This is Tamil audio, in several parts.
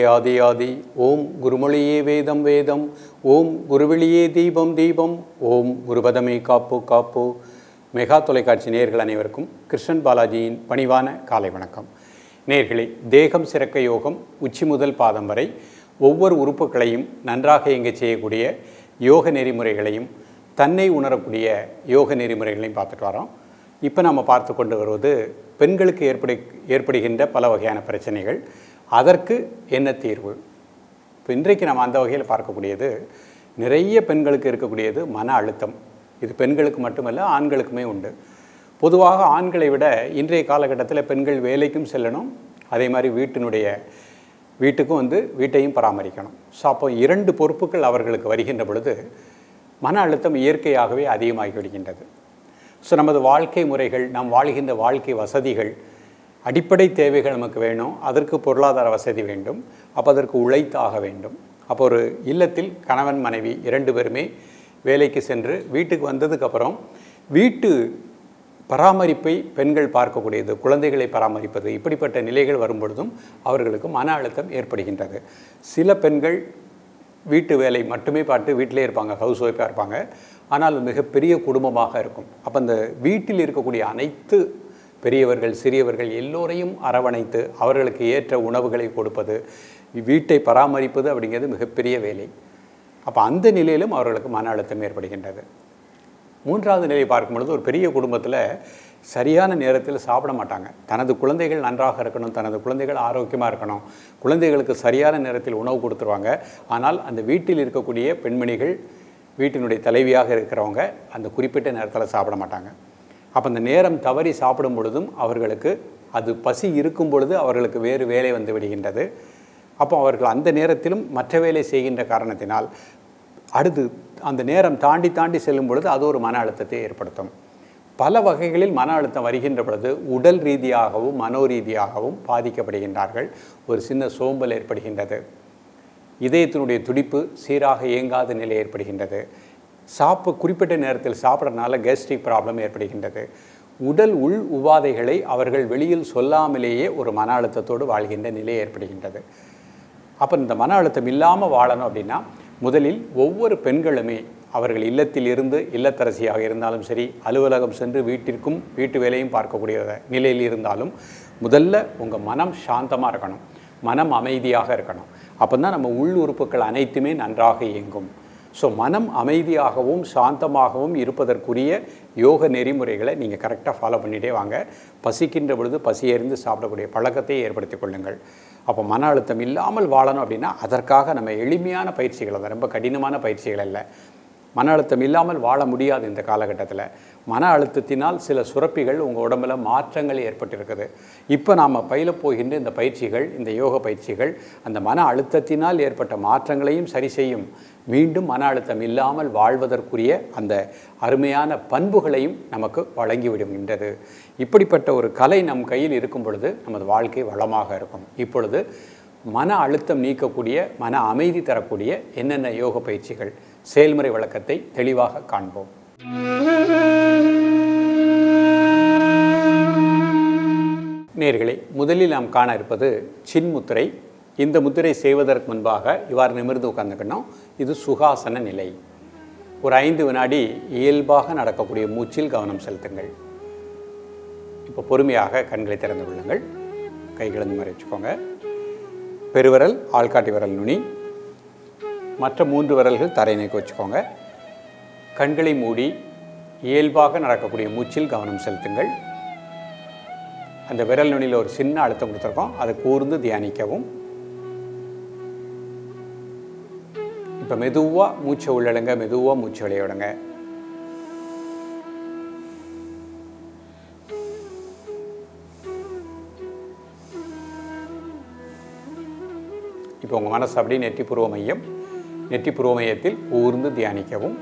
ஆதி ஆதி ஓம் குருமொழியே வேதம் வேதம் ஓம் குருவெளியே தீபம் தீபம் ஓம் குருபதமே காப்பு காப்பு மெகா தொலைக்காட்சி நேயர்கள் அனைவருக்கும் கிருஷ்ணன் பாலாஜியின் பணிவான காலை வணக்கம் நேயர்களே தேகம் சிறக்க யோகம் உச்சி முதல் பாதம் வரை ஒவ்வொரு உறுப்புகளையும் நன்றாக இயங்கச் செய்யக்கூடிய யோக நெறிமுறைகளையும் தன்னை உணரக்கூடிய யோக நெறிமுறைகளையும் பார்த்துட்டு வரோம் இப்போ நம்ம பார்த்து கொண்டு வருவது பெண்களுக்கு ஏற்படு ஏற்படுகின்ற பல வகையான பிரச்சனைகள் அதற்கு என்ன தீர்வு இப்போ இன்றைக்கு நம்ம அந்த வகையில் பார்க்கக்கூடியது நிறைய பெண்களுக்கு இருக்கக்கூடியது மன அழுத்தம் இது பெண்களுக்கு மட்டுமல்ல ஆண்களுக்குமே உண்டு பொதுவாக ஆண்களை விட இன்றைய காலகட்டத்தில் பெண்கள் வேலைக்கும் செல்லணும் அதே மாதிரி வீட்டினுடைய வீட்டுக்கும் வந்து வீட்டையும் பராமரிக்கணும் ஸோ அப்போ இரண்டு பொறுப்புகள் அவர்களுக்கு வருகின்ற பொழுது மன அழுத்தம் இயற்கையாகவே அதிகமாகி விடுகின்றது ஸோ நமது வாழ்க்கை முறைகள் நாம் வாழ்கின்ற வாழ்க்கை வசதிகள் அடிப்படை தேவைகள் நமக்கு வேணும் அதற்கு பொருளாதார வசதி வேண்டும் அப்போ அதற்கு உழைத்தாக வேண்டும் அப்போ ஒரு இல்லத்தில் கணவன் மனைவி இரண்டு பேருமே வேலைக்கு சென்று வீட்டுக்கு வந்ததுக்கப்புறம் வீட்டு பராமரிப்பை பெண்கள் பார்க்கக்கூடியது குழந்தைகளை பராமரிப்பது இப்படிப்பட்ட நிலைகள் வரும்பொழுதும் அவர்களுக்கு மன அழுத்தம் ஏற்படுகின்றது சில பெண்கள் வீட்டு வேலை மட்டுமே பார்த்து வீட்டிலே இருப்பாங்க ஹவுஸ் ஒய்ஃபாக இருப்பாங்க ஆனால் மிகப்பெரிய குடும்பமாக இருக்கும் அப்போ அந்த வீட்டில் இருக்கக்கூடிய அனைத்து பெரியவர்கள் சிறியவர்கள் எல்லோரையும் அரவணைத்து அவர்களுக்கு ஏற்ற உணவுகளை கொடுப்பது வீட்டை பராமரிப்பது அப்படிங்கிறது மிகப்பெரிய வேலை அப்போ அந்த நிலையிலும் அவர்களுக்கு மன அழுத்தம் ஏற்படுகின்றது மூன்றாவது நிலையை பார்க்கும் பொழுது ஒரு பெரிய குடும்பத்தில் சரியான நேரத்தில் சாப்பிட மாட்டாங்க தனது குழந்தைகள் நன்றாக இருக்கணும் தனது குழந்தைகள் ஆரோக்கியமாக இருக்கணும் குழந்தைகளுக்கு சரியான நேரத்தில் உணவு கொடுத்துருவாங்க ஆனால் அந்த வீட்டில் இருக்கக்கூடிய பெண்மணிகள் வீட்டினுடைய தலைவியாக இருக்கிறவங்க அந்த குறிப்பிட்ட நேரத்தில் சாப்பிட மாட்டாங்க அப்போ அந்த நேரம் தவறி சாப்பிடும் பொழுதும் அவர்களுக்கு அது பசி இருக்கும் பொழுது அவர்களுக்கு வேறு வேலை வந்து விடுகின்றது அப்போ அவர்கள் அந்த நேரத்திலும் மற்ற வேலை செய்கின்ற காரணத்தினால் அடுத்து அந்த நேரம் தாண்டி தாண்டி செல்லும் பொழுது அது ஒரு மன அழுத்தத்தை ஏற்படுத்தும் பல வகைகளில் மன அழுத்தம் வருகின்ற பொழுது உடல் ரீதியாகவும் மனோ ரீதியாகவும் பாதிக்கப்படுகின்றார்கள் ஒரு சின்ன சோம்பல் ஏற்படுகின்றது இதயத்தினுடைய துடிப்பு சீராக இயங்காத நிலை ஏற்படுகின்றது சாப்பு குறிப்பிட்ட நேரத்தில் சாப்பிட்றதுனால கேஸ்ட்ரிக் ப்ராப்ளம் ஏற்படுகின்றது உடல் உள் உபாதைகளை அவர்கள் வெளியில் சொல்லாமலேயே ஒரு மன அழுத்தத்தோடு வாழ்கின்ற நிலை ஏற்படுகின்றது அப்போ இந்த மன அழுத்தம் இல்லாமல் வாழணும் அப்படின்னா முதலில் ஒவ்வொரு பெண்களுமே அவர்கள் இல்லத்தில் இருந்து இல்லத்தரசியாக இருந்தாலும் சரி அலுவலகம் சென்று வீட்டிற்கும் வீட்டு வேலையும் பார்க்கக்கூடிய நிலையில் இருந்தாலும் முதல்ல உங்கள் மனம் சாந்தமாக இருக்கணும் மனம் அமைதியாக இருக்கணும் அப்போ தான் நம்ம உள் உறுப்புகள் அனைத்துமே நன்றாக இயங்கும் ஸோ மனம் அமைதியாகவும் சாந்தமாகவும் இருப்பதற்குரிய யோக நெறிமுறைகளை நீங்கள் கரெக்டாக ஃபாலோ பண்ணிகிட்டே வாங்க பசிக்கின்ற பொழுது பசியறிந்து சாப்பிடக்கூடிய பழக்கத்தை ஏற்படுத்தி கொள்ளுங்கள் அப்போ மன அழுத்தம் இல்லாமல் வாழணும் அப்படின்னா அதற்காக நம்ம எளிமையான பயிற்சிகள் அதை ரொம்ப கடினமான பயிற்சிகள் இல்லை மன அழுத்தம் இல்லாமல் வாழ முடியாது இந்த காலகட்டத்தில் மன அழுத்தத்தினால் சில சுரப்பிகள் உங்கள் உடம்புல மாற்றங்கள் ஏற்பட்டிருக்குது இப்போ நாம் பயில போகின்ற இந்த பயிற்சிகள் இந்த யோக பயிற்சிகள் அந்த மன அழுத்தத்தினால் ஏற்பட்ட மாற்றங்களையும் சரி செய்யும் மீண்டும் மன அழுத்தம் இல்லாமல் வாழ்வதற்குரிய அந்த அருமையான பண்புகளையும் நமக்கு வழங்கிவிடுகின்றது இப்படிப்பட்ட ஒரு கலை நம் கையில் இருக்கும் பொழுது நமது வாழ்க்கை வளமாக இருக்கும் இப்பொழுது மன அழுத்தம் நீக்கக்கூடிய மன அமைதி தரக்கூடிய என்னென்ன யோக பயிற்சிகள் செயல்முறை விளக்கத்தை தெளிவாக காண்போம் நேர்களே முதலில் நாம் காண இருப்பது சின்முத்திரை இந்த முத்திரை செய்வதற்கு முன்பாக இவ்வாறு நிமிர்ந்து உட்கார்ந்துக்கணும் இது சுகாசன நிலை ஒரு ஐந்து வினாடி இயல்பாக நடக்கக்கூடிய மூச்சில் கவனம் செலுத்துங்கள் இப்போ பொறுமையாக கண்களை திறந்து கொள்ளுங்கள் கைகளை இந்த மாதிரி வச்சுக்கோங்க பெருவிரல் ஆள்காட்டி விரல் நுனி மற்ற மூன்று விரல்கள் தரை நீக்க வச்சுக்கோங்க கண்களை மூடி இயல்பாக நடக்கக்கூடிய மூச்சில் கவனம் செலுத்துங்கள் அந்த விரல் நுனியில் ஒரு சின்ன அழுத்தம் கொடுத்துருக்கோம் அதை கூர்ந்து தியானிக்கவும் இப்போ மெதுவாக மூச்சை உள்ளடங்க மெதுவாக மூச்சு விளையாடுங்க இப்போ உங்கள் மனசு அப்படியே நெற்றி புருவ மையம் நெற்றி புருவ மையத்தில் ஊர்ந்து தியானிக்கவும்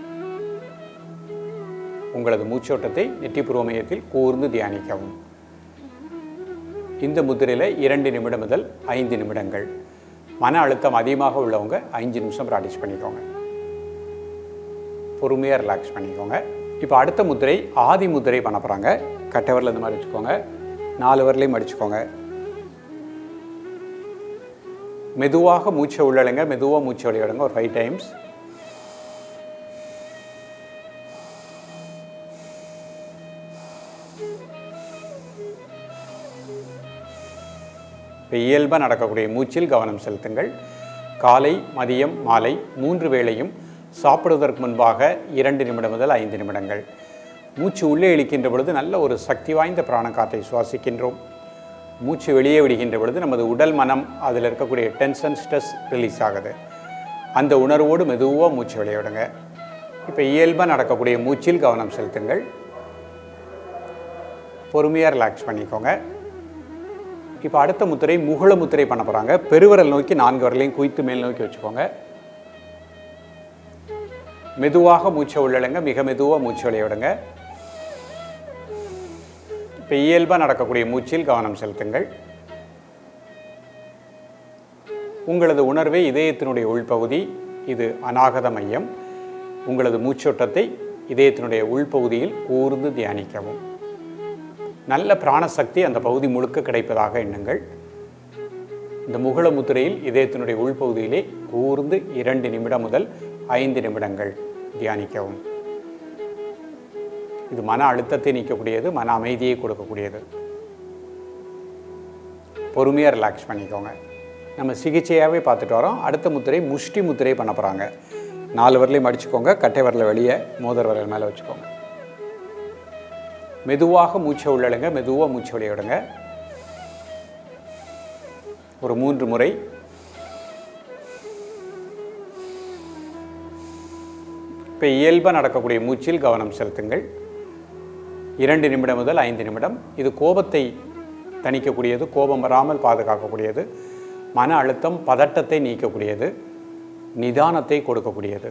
உங்களது மூச்சோட்டத்தை நெற்றி புருவ மையத்தில் கூர்ந்து தியானிக்கவும் இந்த முதிரையில் இரண்டு நிமிடம் முதல் ஐந்து நிமிடங்கள் மன அழுத்தம் அதிகமாக உள்ளவங்க அஞ்சு நிமிஷம் ப்ராக்டிஸ் பண்ணிக்கோங்க பொறுமையாக ரிலாக்ஸ் பண்ணிக்கோங்க இப்போ அடுத்த முதிரை ஆதி முதிரை பண்ண போகிறாங்க கட்டவரில் இந்த மாதிரி வச்சுக்கோங்க நாலு வரலையும் மடிச்சுக்கோங்க மெதுவாக மூச்சை உள்ளழுங்க மெதுவாக மூச்சை வெளியிடுங்க ஒரு ஃபைவ் டைம்ஸ் இப்போ இயல்பாக நடக்கக்கூடிய மூச்சில் கவனம் செலுத்துங்கள் காலை மதியம் மாலை மூன்று வேளையும் சாப்பிடுவதற்கு முன்பாக இரண்டு நிமிடம் முதல் ஐந்து நிமிடங்கள் மூச்சு உள்ளே இழுக்கின்ற பொழுது நல்ல ஒரு சக்தி வாய்ந்த பிராணக்காற்றை சுவாசிக்கின்றோம் மூச்சு வெளியே விடுகின்ற பொழுது நமது உடல் மனம் அதில் இருக்கக்கூடிய டென்ஷன் ஸ்ட்ரெஸ் ரிலீஸ் ஆகுது அந்த உணர்வோடு மெதுவாக மூச்சு வெளியிடுங்க இப்போ இயல்பாக நடக்கக்கூடிய மூச்சில் கவனம் செலுத்துங்கள் பொறுமையாக ரிலாக்ஸ் பண்ணிக்கோங்க இப்போ அடுத்த முத்திரை முகுள முத்திரை பண்ண போகிறாங்க பெருவிரல் நோக்கி நான்கு வரலையும் குய்த்து மேல் நோக்கி வச்சுக்கோங்க மெதுவாக மூச்சை உள்ளழுங்க மிக மெதுவாக மூச்சு விளையாடுங்க இப்போ இயல்பாக நடக்கக்கூடிய மூச்சில் கவனம் செலுத்துங்கள் உங்களது உணர்வே இதயத்தினுடைய உள்பகுதி இது அநாகத மையம் உங்களது மூச்சோட்டத்தை இதயத்தினுடைய உள்பகுதியில் கூர்ந்து தியானிக்கவும் நல்ல பிராணசக்தி அந்த பகுதி முழுக்க கிடைப்பதாக எண்ணுங்கள் இந்த முகுள முத்திரையில் இதயத்தினுடைய உள்பகுதியிலே கூர்ந்து இரண்டு நிமிடம் முதல் ஐந்து நிமிடங்கள் தியானிக்கவும் இது மன அழுத்தத்தை நீக்கக்கூடியது மன அமைதியை கொடுக்கக்கூடியது பொறுமையாக ரிலாக்ஸ் பண்ணிக்கோங்க நம்ம சிகிச்சையாகவே பார்த்துட்டு வரோம் அடுத்த முத்திரை முஷ்டி முத்திரை பண்ண போகிறாங்க நாலு வரலையும் அடிச்சுக்கோங்க கட்டை வரல வெளியே மோதிர வரல் மேலே வச்சுக்கோங்க மெதுவாக மூச்சை உள்ளழுங்க மெதுவாக மூச்சை வெளியிடுங்க ஒரு மூன்று முறை இப்போ இயல்பாக நடக்கக்கூடிய மூச்சில் கவனம் செலுத்துங்கள் இரண்டு நிமிடம் முதல் ஐந்து நிமிடம் இது கோபத்தை தணிக்கக்கூடியது கோபம் வராமல் பாதுகாக்கக்கூடியது மன அழுத்தம் பதட்டத்தை நீக்கக்கூடியது நிதானத்தை கொடுக்கக்கூடியது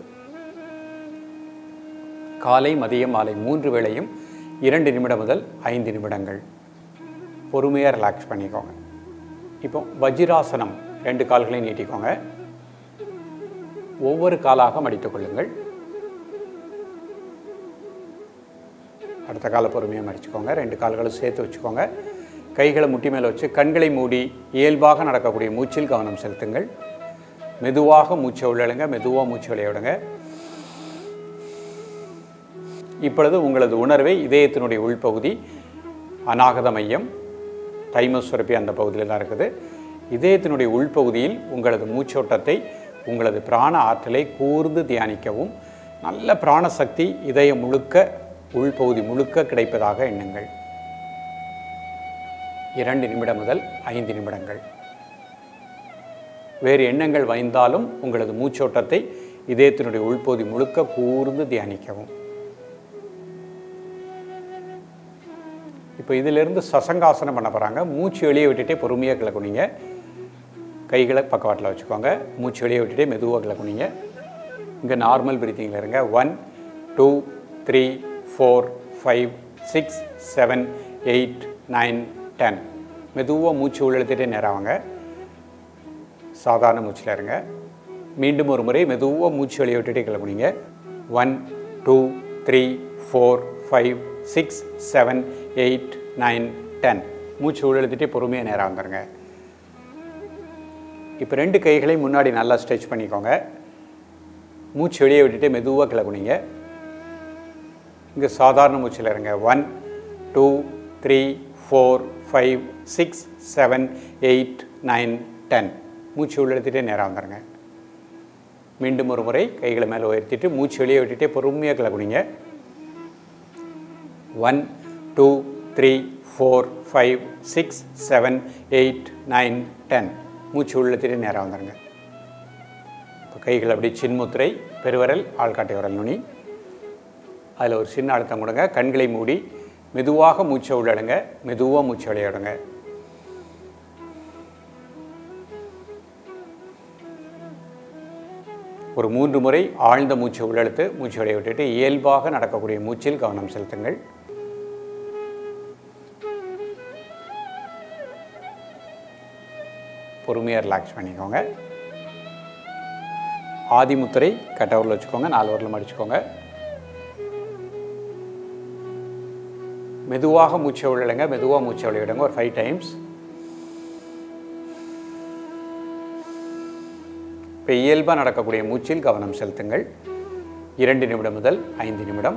காலை மதியம் மாலை மூன்று வேளையும் இரண்டு நிமிடம் முதல் ஐந்து நிமிடங்கள் பொறுமையாக ரிலாக்ஸ் பண்ணிக்கோங்க இப்போ வஜிராசனம் ரெண்டு கால்களையும் நீட்டிக்கோங்க ஒவ்வொரு காலாக மடித்துக் கொள்ளுங்கள் அடுத்த கால பொறுமையாக மடிச்சுக்கோங்க ரெண்டு கால்களும் சேர்த்து வச்சுக்கோங்க கைகளை முட்டி மேலே வச்சு கண்களை மூடி இயல்பாக நடக்கக்கூடிய மூச்சில் கவனம் செலுத்துங்கள் மெதுவாக மூச்சை உள்ளழுங்க மெதுவாக மூச்சு விளையாடுங்க இப்பொழுது உங்களது உணர்வை இதயத்தினுடைய உள்பகுதி அநாகத மையம் தைமசுரப்பி அந்த பகுதியில் தான் இருக்குது இதயத்தினுடைய உள்பகுதியில் உங்களது மூச்சோட்டத்தை உங்களது பிராண ஆற்றலை கூர்ந்து தியானிக்கவும் நல்ல பிராணசக்தி இதயம் முழுக்க உள்பகுதி முழுக்க கிடைப்பதாக எண்ணுங்கள் இரண்டு நிமிடம் முதல் ஐந்து நிமிடங்கள் வேறு எண்ணங்கள் வைந்தாலும் உங்களது மூச்சோட்டத்தை இதயத்தினுடைய உள்பகுதி முழுக்க கூர்ந்து தியானிக்கவும் இப்போ இதிலிருந்து சசங்காசனம் பண்ண போகிறாங்க மூச்சு வெளியே விட்டுட்டே பொறுமையாக கிளக்குனீங்க கைகளை பக்கவாட்டில் வச்சுக்கோங்க மூச்சு வெளியே விட்டுட்டே மெதுவாக கிளக்குனீங்க இங்கே நார்மல் பிரீத்திங்கில் இருங்க one two three four five six seven eight nine ten மெதுவாக மூச்சு உள்ளெழுத்துட்டே நேராவாங்க சாதாரண மூச்சில் இருங்க மீண்டும் ஒரு முறை மெதுவாக மூச்சு வெளியே விட்டுட்டே கிளம்புனீங்க one two three four five six seven eight nine ten மூச்சு உள்ளெழுத்துட்டே பொறுமையாக நேராக வந்துருங்க இப்போ ரெண்டு கைகளையும் முன்னாடி நல்லா ஸ்ட்ரெச் பண்ணிக்கோங்க மூச்சு வெளியே விட்டுட்டு மெதுவாக கிளம்புனீங்க இங்கே சாதாரண மூச்சில் இருங்க one two three four five six seven eight nine ten மூச்சு உள்ளெடுத்துட்டே நேராக வந்துடுங்க மீண்டும் ஒரு முறை கைகளை மேலே உயர்த்திட்டு மூச்சு வெளியே விட்டுட்டே பொறுமையாக கிளக்குனீங்க one two three four five six seven eight nine ten மூச்சு உள்ளெடுத்துட்டே நேராக வந்துடுங்க இப்போ கைகள் அப்படி சின்முத்திரை பெருவரல் ஆள்காட்டை விரல் நுனி அதில் ஒரு சின்ன அழுத்தம் கொடுங்க கண்களை மூடி மெதுவாக மூச்சை உள்ளடுங்க மெதுவாக மூச்சு விளையாடுங்க ஒரு மூன்று முறை ஆழ்ந்த மூச்சு உள்ளெடுத்து மூச்சு விளைய விட்டுட்டு இயல்பாக நடக்கக்கூடிய மூச்சில் கவனம் செலுத்துங்கள் பொறுமையாக ரிலாக்ஸ் பண்ணிக்கோங்க ஆதிமுத்திரை கட்டவரில் வச்சுக்கோங்க நாலு வரலும் அடிச்சுக்கோங்க மெதுவாக மூச்சை உள்ளடுங்க மெதுவாக மூச்சை விளையாடுங்க ஒரு ஃபைவ் டைம்ஸ் இப்போ இயல்பாக நடக்கக்கூடிய மூச்சில் கவனம் செலுத்துங்கள் இரண்டு நிமிடம் முதல் ஐந்து நிமிடம்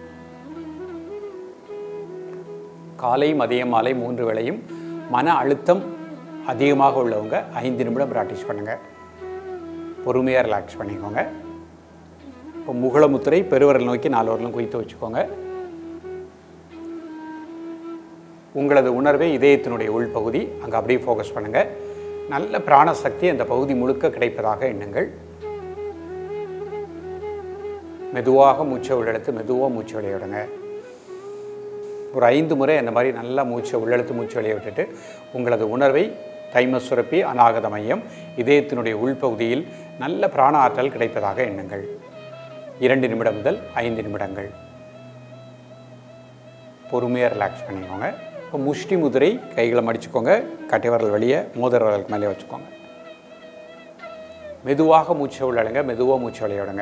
காலை மதியம் மாலை மூன்று வேளையும் மன அழுத்தம் அதிகமாக உள்ளவங்க ஐந்து நிமிடம் ப்ராக்டிஸ் பண்ணுங்கள் பொறுமையாக ரிலாக்ஸ் பண்ணிக்கோங்க இப்போ முகுளமுத்திரை பெருவரல் நோக்கி நாலு வரலும் குவித்து வச்சுக்கோங்க உங்களது உணர்வை இதயத்தினுடைய உள்பகுதி அங்கே அப்படியே ஃபோக்கஸ் பண்ணுங்கள் நல்ல பிராணசக்தி அந்த பகுதி முழுக்க கிடைப்பதாக எண்ணுங்கள் மெதுவாக மூச்சை உள்ளெடுத்து மெதுவாக மூச்சு வெளிய விடுங்க ஒரு ஐந்து முறை அந்த மாதிரி நல்லா மூச்சை உள்ளெழுத்து மூச்சு வெளியே விட்டுட்டு உங்களது உணர்வை தைம சுரப்பி அநாகத மையம் இதயத்தினுடைய உள்பகுதியில் நல்ல பிராண ஆற்றல் கிடைப்பதாக எண்ணுங்கள் இரண்டு நிமிடம் முதல் ஐந்து நிமிடங்கள் பொறுமையாக ரிலாக்ஸ் பண்ணிக்கோங்க இப்போ முஷ்டி முதிரை கைகளை மடிச்சுக்கோங்க கட்டை விரல் வெளியே மோதிர விரலுக்கு மேலே வச்சுக்கோங்க மெதுவாக மூச்சை உள்ளடுங்க மெதுவாக மூச்சு வெளிய விடுங்க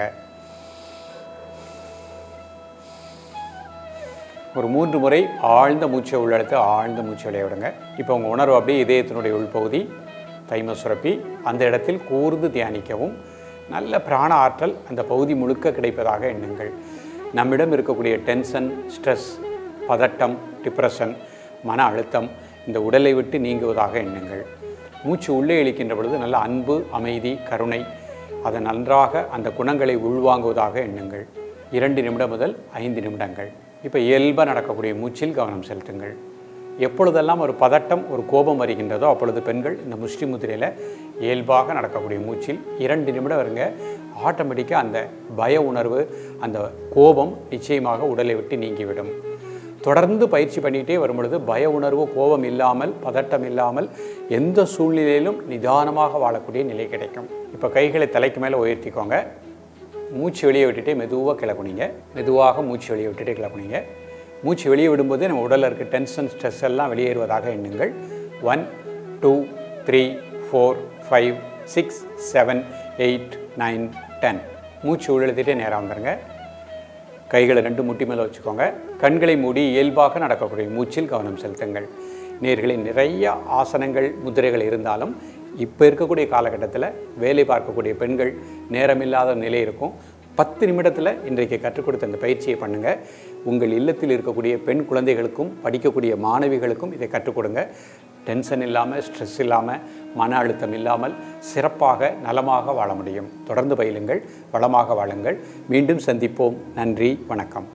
ஒரு மூன்று முறை ஆழ்ந்த மூச்சை உள்ளெடுத்து ஆழ்ந்த மூச்சு வெளிய விடுங்க இப்போ உங்கள் உணர்வு அப்படியே இதயத்தினுடைய உள்பகுதி தைம சுரப்பி அந்த இடத்தில் கூர்ந்து தியானிக்கவும் நல்ல பிராண ஆற்றல் அந்த பகுதி முழுக்க கிடைப்பதாக எண்ணுங்கள் நம்மிடம் இருக்கக்கூடிய டென்ஷன் ஸ்ட்ரெஸ் பதட்டம் டிப்ரெஷன் மன அழுத்தம் இந்த உடலை விட்டு நீங்குவதாக எண்ணுங்கள் மூச்சு உள்ளே இழுக்கின்ற பொழுது நல்ல அன்பு அமைதி கருணை அதை நன்றாக அந்த குணங்களை உள்வாங்குவதாக எண்ணுங்கள் இரண்டு நிமிடம் முதல் ஐந்து நிமிடங்கள் இப்போ இயல்பாக நடக்கக்கூடிய மூச்சில் கவனம் செலுத்துங்கள் எப்பொழுதெல்லாம் ஒரு பதட்டம் ஒரு கோபம் வருகின்றதோ அப்பொழுது பெண்கள் இந்த முஷ்டி முதிரையில் இயல்பாக நடக்கக்கூடிய மூச்சில் இரண்டு நிமிடம் வருங்க ஆட்டோமேட்டிக்காக அந்த பய உணர்வு அந்த கோபம் நிச்சயமாக உடலை விட்டு நீங்கிவிடும் தொடர்ந்து பயிற்சி பண்ணிகிட்டே வரும் பொழுது பய உணர்வு கோபம் இல்லாமல் பதட்டம் இல்லாமல் எந்த சூழ்நிலையிலும் நிதானமாக வாழக்கூடிய நிலை கிடைக்கும் இப்போ கைகளை தலைக்கு மேலே உயர்த்திக்கோங்க மூச்சு வெளியே விட்டுட்டே மெதுவாக கிளக்குனீங்க மெதுவாக மூச்சு வெளியே விட்டுட்டே கிளக்குனீங்க மூச்சு வெளியே விடும்போது நம்ம உடலில் இருக்க டென்ஷன் ஸ்ட்ரெஸ் எல்லாம் வெளியேறுவதாக எண்ணுங்கள் one two three four five six seven eight nine ten மூச்சு உள்ளெழுத்திட்டே நேராக வந்துடுங்க கைகளை ரெண்டு முட்டி மேலே வச்சுக்கோங்க கண்களை மூடி இயல்பாக நடக்கக்கூடிய மூச்சில் கவனம் செலுத்துங்கள் நேர்களில் நிறைய ஆசனங்கள் முதிரைகள் இருந்தாலும் இப்போ இருக்கக்கூடிய காலகட்டத்தில் வேலை பார்க்கக்கூடிய பெண்கள் நேரமில்லாத நிலை இருக்கும் பத்து நிமிடத்தில் இன்றைக்கு கற்றுக் கொடுத்த இந்த பயிற்சியை பண்ணுங்கள் உங்கள் இல்லத்தில் இருக்கக்கூடிய பெண் குழந்தைகளுக்கும் படிக்கக்கூடிய மாணவிகளுக்கும் இதை கற்றுக் கொடுங்க டென்ஷன் இல்லாமல் ஸ்ட்ரெஸ் இல்லாமல் மன அழுத்தம் இல்லாமல் சிறப்பாக நலமாக வாழ முடியும் தொடர்ந்து பயிலுங்கள் வளமாக வாழுங்கள் மீண்டும் சந்திப்போம் நன்றி வணக்கம்